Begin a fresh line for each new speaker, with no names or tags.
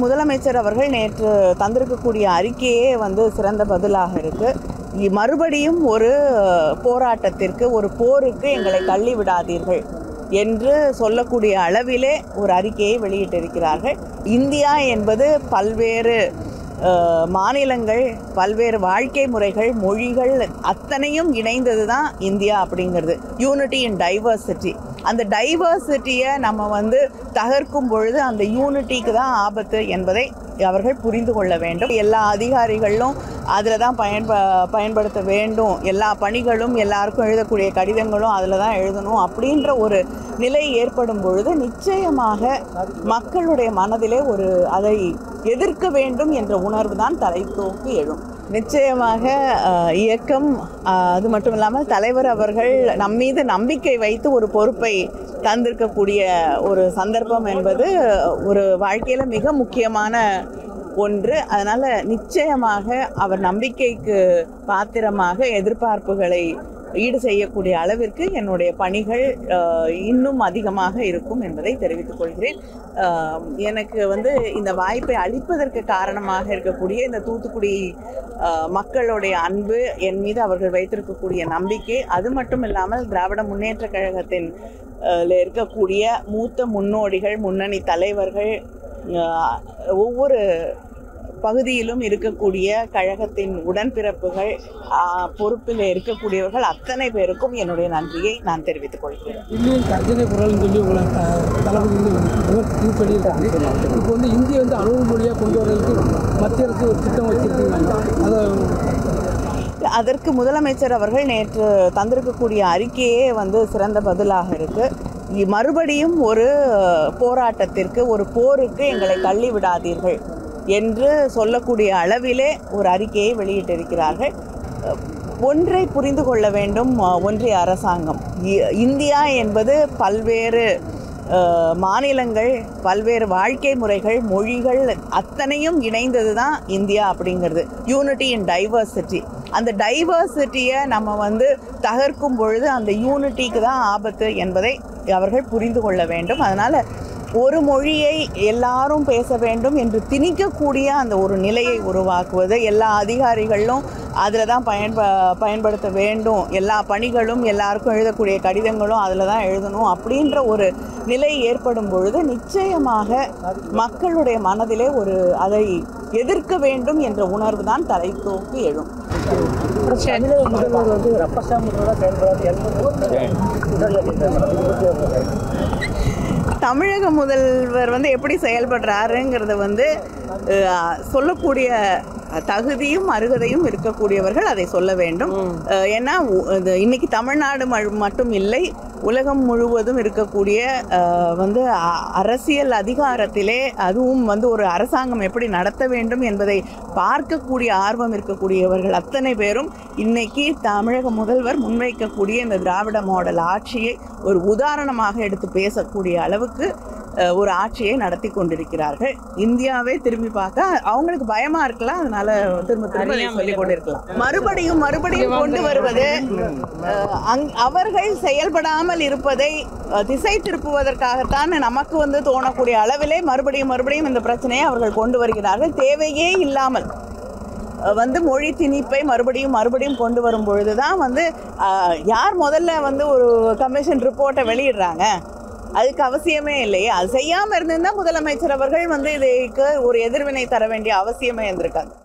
முதலமைச்சர் அவர்கள் நேற்று தந்திருக்கக்கூடிய அறிக்கையே வந்து சிறந்த பதிலாக இருக்கு இ- மறுபடியும் ஒரு போராட்டத்திற்கு ஒரு போருக்கு எங்களை தள்ளி விடாதீர்கள் என்று சொல்லக்கூடிய அளவிலே ஒரு அறிக்கையை வெளியிட்டிருக்கிறார்கள் இந்தியா என்பது பல்வேறு அஹ், மாநிலங்கள் பல்வேறு வாழ்க்கை முறைகள் மொழிகள் அத்தனையும் இணைந்தது தான் இந்தியா அப்படிங்கிறது யூனிட்டி இன் டைவர்சிட்டி அந்த டைவர்சிட்டியை நம்ம வந்து தகர்க்கும் பொழுது அந்த யூனிட்டிக்கு தான் ஆபத்து என்பதை அவர்கள் புரிந்து கொள்ள வேண்டும் எல்லா அதிகாரிகளும் அதில் தான் பயன்ப பயன்படுத்த வேண்டும் எல்லா பணிகளும் எல்லாருக்கும் எழுதக்கூடிய கடிதங்களும் அதில் தான் எழுதணும் அப்படின்ற ஒரு நிலை ஏற்படும் பொழுது நிச்சயமாக மக்களுடைய மனதிலே ஒரு அதை எதிர்க்க வேண்டும் என்ற உணர்வு தான் தலை தூக்கி எழும் நிச்சயமாக அஹ், இயக்கம் அஹ், அது மட்டும் இல்லாமல் தலைவர் அவர்கள் நம் மீது நம்பிக்கை வைத்து ஒரு பொறுப்பை தந்திருக்கக்கூடிய ஒரு சந்தர்ப்பம் என்பது ஒரு வாழ்க்கையில் மிக முக்கியமான ஒன்று அதனால் நிச்சயமாக அவர் நம்பிக்கைக்கு பாத்திரமாக எதிர்பார்ப்புகளை ஈடு செய்யக்கூடிய அளவிற்கு என்னுடைய பணிகள் அஹ், இன்னும் அதிகமாக இருக்கும் என்பதை தெரிவித்துக் கொள்கிறேன் அஹ், எனக்கு வந்து இந்த வாய்ப்பை அளிப்பதற்கு காரணமாக இருக்கக்கூடிய இந்த தூத்துக்குடி அஹ், மக்களுடைய அன்பு என் மீது அவர்கள் வைத்திருக்கக்கூடிய நம்பிக்கை அது மட்டும் இல்லாமல் திராவிட முன்னேற்ற கழகத்தின் அஹ், ல இருக்கக்கூடிய மூத்த முன்னோடிகள் முன்னணி தலைவர்கள் அஹ், ஒவ்வொரு பகுதியிலும் இருக்கக்கூடிய கழகத்தின் உடன்பிறப்புகள் ஆஹ், பொறுப்பில் இருக்கக்கூடியவர்கள் அத்தனை பேருக்கும் என்னுடைய நன்றியை நான் தெரிவித்துக் கொள்கிறேன்
இன்னும் கர்ஜனை குரல்னு சொல்லி உங்களை த- தளபதி வந்து விமர்- இது பண்ணியிருக்காங்க இப்போ வந்து இந்திய வந்து அணுகு மொழியாக கொண்டு வர்றதுக்கு மத்திய அரசு ஒரு திட்டம் வச்சிருக்காங்க அதை
அதற்கு முதலமைச்சர் அவர்கள் நேற்று தந்திருக்கக்கூடிய அறிக்கையே வந்து சிறந்த பதிலாக இருக்கு இ- மறுபடியும் ஒரு போராட்டத்திற்கு ஒரு போருக்கு எங்களை தள்ளி விடாதீர்கள் என்று சொல்லக்கூடிய அளவிலே ஒரு அறிக்கையை வெளியிட்டிருக்கிறார்கள் அஹ், ஒன்றை புரிந்து கொள்ள வேண்டும் அஹ், ஒன்றிய அரசாங்கம் இ- இந்தியா என்பது பல்வேறு அஹ், மாநிலங்கள் பல்வேறு வாழ்க்கை முறைகள் மொழிகள் அத்தனையும் இணைந்தது தான் இந்தியா அப்படிங்கிறது யூனிட்டி இன் டைவர்சிட்டி அந்த டைவர்சிட்டியை நம்ம வந்து தகர்க்கும் பொழுது அந்த யூனிட்டிக்கு தான் ஆபத்து என்பதை அவர்கள் புரிந்து கொள்ள வேண்டும் அதனால் ஒரு மொழியை எல்லாரும் பேச வேண்டும் என்று திணிக்கக்கூடிய அந்த ஒரு நிலையை உருவாக்குவது எல்லா அதிகாரிகளும் அதில் தான் பயன்ப பயன்படுத்த வேண்டும் எல்லா பணிகளும் எல்லாருக்கும் எழுதக்கூடிய கடிதங்களும் அதில் தான் எழுதணும் அப்படின்ற ஒரு நிலை ஏற்படும் பொழுது நிச்சயமாக மக்களுடைய மனதிலே ஒரு அதை எதிர்க்க வேண்டும் என்ற உணர்வு தான் தலை தூக்கி எழும்
தமிழக முதல்வர் வந்து ரப்பசாமியோட செயல்படாது
தமிழக முதல்வர் வந்து எப்படி செயல்படுறாருங்கிறத வந்து அஹ், சொல்லக்கூடிய தகுதியும் அருகதையும் இருக்கக்கூடியவர்கள் அதை சொல்ல வேண்டும் அஹ், ஏன்னா உ- இது இன்னைக்கு தமிழ்நாடு ம- மட்டும் இல்லை உலகம் முழுவதும் இருக்கக்கூடிய அஹ், வந்து அ- அரசியல் அதிகாரத்திலே அதுவும் வந்து ஒரு அரசாங்கம் எப்படி நடத்த வேண்டும் என்பதை பார்க்கக்கூடிய ஆர்வம் இருக்கக்கூடியவர்கள் அத்தனை பேரும் இன்னைக்கு தமிழக முதல்வர் முன்வைக்கக்கூடிய இந்த திராவிட மாடல் ஆட்சியை ஒரு உதாரணமாக எடுத்து பேசக்கூடிய அளவுக்கு அஹ், ஒரு ஆட்சியை நடத்தி கொண்டிருக்கிறார்கள் இந்தியாவே திரும்பி பார்க்க அவங்களுக்கு பயமா இருக்கலாம் அதனால திரும்ப திரும்ப இதை சொல்லிக் கொண்டிருக்கலாம் மறுபடியும் மறுபடியும் கொண்டு வருவது அஹ், அங்- அவர்கள் செயல்படாமல் இருப்பதை அஹ், திசை திருப்புவதற்காகத்தான் நமக்கு வந்து தோணக்கூடிய அளவிலே மறுபடியும் மறுபடியும் இந்த பிரச்சனையை அவர்கள் கொண்டு வருகிறார்கள் தேவையே இல்லாமல் அஹ் வந்து மொழி திணிப்பை மறுபடியும் மறுபடியும் கொண்டு வரும் பொழுது தான் வந்து அஹ், யார் முதல்ல வந்து ஒரு கமிஷன் ரிப்போர்ட்டை வெளியிடுறாங்க அதுக்கு அவசியமே இல்லையே அது செய்யாமல் இருந்திருந்தா முதலமைச்சர் அவர்கள் வந்து இதுக்கு ஒரு எதிர்வினை தர வேண்டிய அவசியமே இருந்திருக்காது